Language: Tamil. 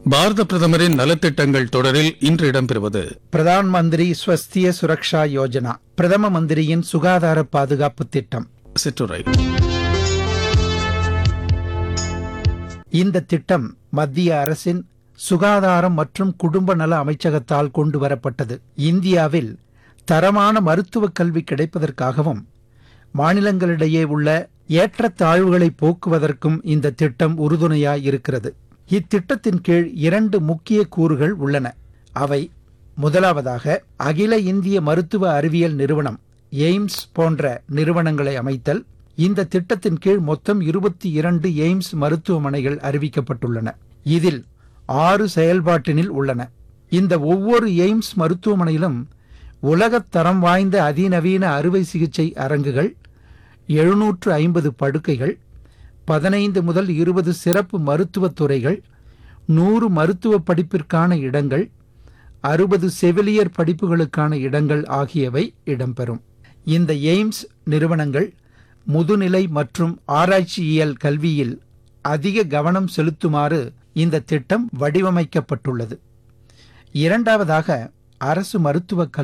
பாரத பிரதமரின் நலத்திட்டங்கள் தொடரில் இன்று இடம்பெறுவது பிரதான் மந்திரி ஸ்வஸ்திய சுரக்ஷா யோஜனா பிரதம மந்திரியின் சுகாதார பாதுகாப்பு திட்டம் சிற்றுரை இந்த திட்டம் மத்திய அரசின் சுகாதாரம் மற்றும் குடும்ப நல அமைச்சகத்தால் கொண்டு வரப்பட்டது இந்தியாவில் தரமான மருத்துவ கல்வி கிடைப்பதற்காகவும் மாநிலங்களிடையே உள்ள ஏற்றத்தாழ்வுகளை போக்குவதற்கும் இந்த திட்டம் உறுதுணையாய் இருக்கிறது இத்திட்டத்தின் கீழ் இரண்டு முக்கிய கூறுகள் உள்ளன அவை முதலாவதாக அகில இந்திய மருத்துவ அறிவியல் நிறுவனம் எய்ம்ஸ் போன்ற நிறுவனங்களை அமைத்தல் இந்த திட்டத்தின் கீழ் மொத்தம் இருபத்தி இரண்டு எய்ம்ஸ் மருத்துவமனைகள் அறிவிக்கப்பட்டுள்ளன இதில் ஆறு செயல்பாட்டினில் உள்ளன இந்த ஒவ்வொரு எய்ம்ஸ் மருத்துவமனையிலும் உலகத் தரம் வாய்ந்த அதிநவீன அறுவை சிகிச்சை அரங்குகள் எழுநூற்று ஐம்பது படுக்கைகள் பதினைந்து முதல் இருபது சிறப்பு மருத்துவத் துறைகள் நூறு மருத்துவ படிப்பிற்கான இடங்கள் அறுபது செவிலியர் படிப்புகளுக்கான இடங்கள் ஆகியவை இடம்பெறும் இந்த எய்ம்ஸ் நிறுவனங்கள் முதுநிலை மற்றும் ஆராய்ச்சியியல் கல்வியில் அதிக கவனம் செலுத்துமாறு இந்த திட்டம் வடிவமைக்கப்பட்டுள்ளது இரண்டாவதாக அரசு மருத்துவக் கல்லூரி